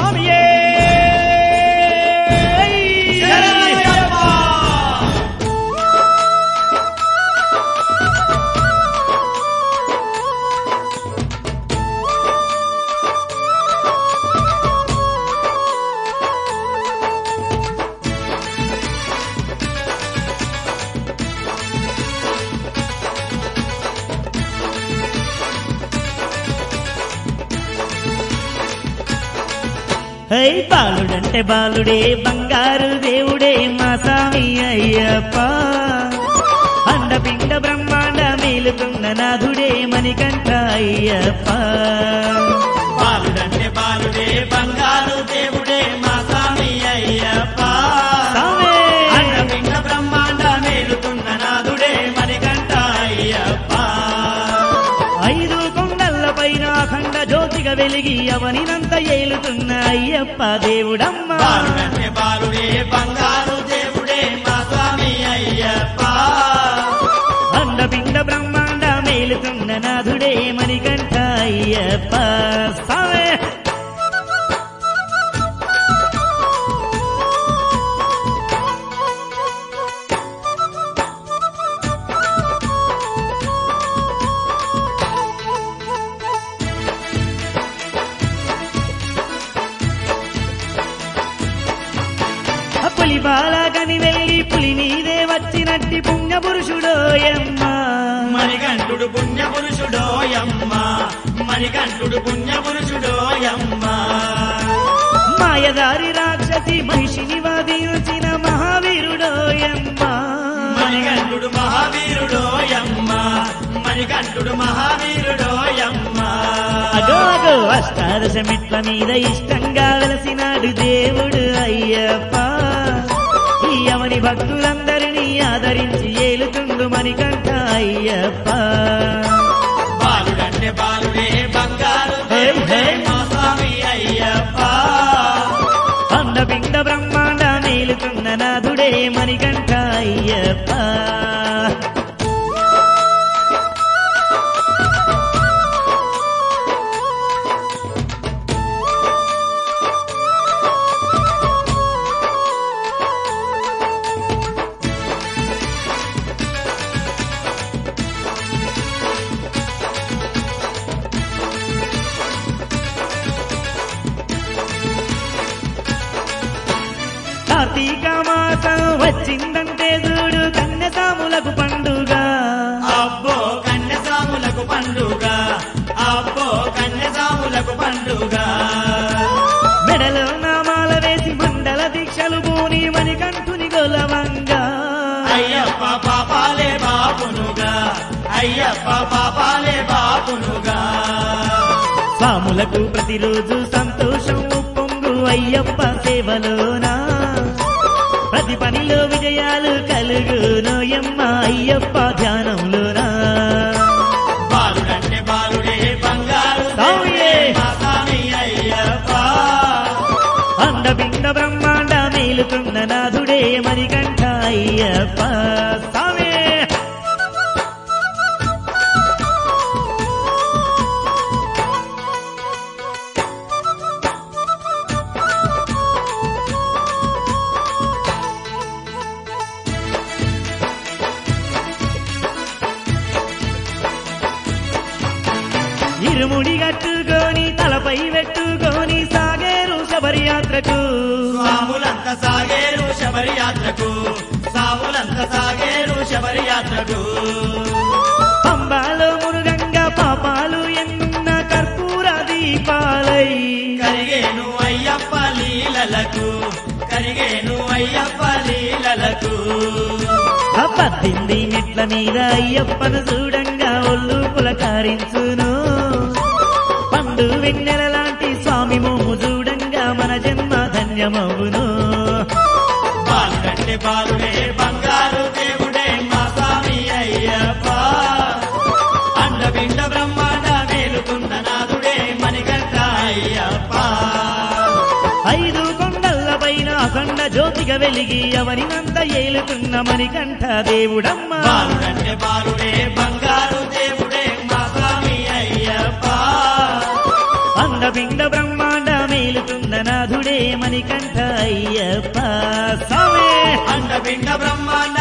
స్వామియే హై బాలుడంటే బాలుడే బంగారు దేవుడే మా స్వామి అయ్యప్ప అండపిండ బ్రహ్మాండ మేలుకున్న నాథుడే మణికంఠ అయ్యప్ప బాలుడంటే బాలుడే బంగారు దేవుడే మా స్వామి అయ్యప్ప స్వామి! అన్నపిండ బ్రహ్మాండ మేలుతున్న నాదుడే మణికంఠ అయ్యప్ప ఐదు కొండల పైన అఖండ జ్యోతిగా వెలిగి అవనినంత ఏలుతున్న అయ్యప్ప దేవుడమ్మ బాలుడంటే బాలుడే బంగారు దేవుడే మా స్వామి అయ్యప్ప అండపిండ బ్రహ్మాండ మేలుతున్న నాథుడే మణికంఠ అయ్యప్ప స్వామి పులి బాలాగని వెళ్ళి పులి నీదే వచ్చినట్టి పుణ్య పురుషుడోయమ్మ మణికంఠుడు పుణ్య పురుషుడోయమ్మ మణికంఠుడు పుణ్య పురుషుడోయమ్మ మాయదారి రాక్షసి మహిషిని వాదించిన మహావీరుడోయమ్మ మణికంఠుడు మహావీరుడోయమ్మ మణికంఠుడు మహావీరుడోయమ్మ అగోగో అష్టాదశ మెట్ల మీద ఇష్టంగా వెలసినాడు దేవుడు అయ్యప్ప ఈ అవని భక్తులందరినీ ఆదరించి ఏలుతుండు మణికంఠ అయ్యప్ప బాలుడంటే బాలుడే బంగారు దేవుడే మా స్వామి అయ్యప్ప అండపిండ బ్రహ్మాండ మేలుతున్న నాథుడే మణికంఠ అయ్యప్ప కార్తీక మాసం వచ్చిందంటే చూడు కన్యసాములకు పండుగ అబ్బో కన్యసాములకు పండుగ అబ్బో కన్యసాములకు పండుగ మెడలో నామాల వేసి మండల దీక్షలు పూని మణికంఠుని గొలవంగా అయ్యప్ప పాపాలే బాపునుగా అయ్యప్ప పాపాలే బాపునుగా స్వాములకు ప్రతిరోజు సంతోషం ఉప్పొంగు అయ్యప్ప సేవలోనా ప్రతి పనిలో విజయాలు కలుగునోయమ్మ అయ్యప్ప ధ్యానంలోనా బాలుడంటే బాలుడే బంగారు స్వామియే! దేవుడే మా స్వామి అయ్యప్ప అండపిండ బ్రహ్మాండ మేలుతున్న నాథుడే మణికంఠ అయ్యప్ప స్వామి ఇరుముడి కట్టుకొని తలపై పెట్టుకొని సాగేరు శబరియాత్రకు స్వాములంత సాగేరు శబరి యాత్రకు సాములంత సాగేరు శబరి యాత్రకు పంబాలో మురుగంగా పాపాలు ఎన్నున్న కర్పూర దీపాలై కరిగేను అయ్యప్ప లీలలకు కరిగేను అయ్యప్ప లీలలకు ఆ పద్దెనిమిది మెట్ల మీద అయ్యప్పను చూడంగా ఒళ్ళు పులకారించును పండు వెన్నెల లాంటి స్వామి మోము చూడంగా మన జన్మ ధన్యమవును బాలుడంటే బాలుడే బంగారు దేవుడే మా స్వామి అయ్యప్ప అండపిండ బ్రహ్మాండ మేలుకున్న నాదుడే మణికంఠ అయ్యప్ప ఐదు కొండల పైన అఖండ జ్యోతిగా వెలిగి అవనినంత ఏలుతున్న మణికంఠ దేవుడమ్మ బాలుడంటే బాలుడే బంగారు దేవుడే మా స్వామి అయ్యప్ప అండపిండ బ్రహ్మాండ మేలుతున్న నా మణికంఠ అయ్యప్ప స్వామి అండపిండ బ్రహ్మాండ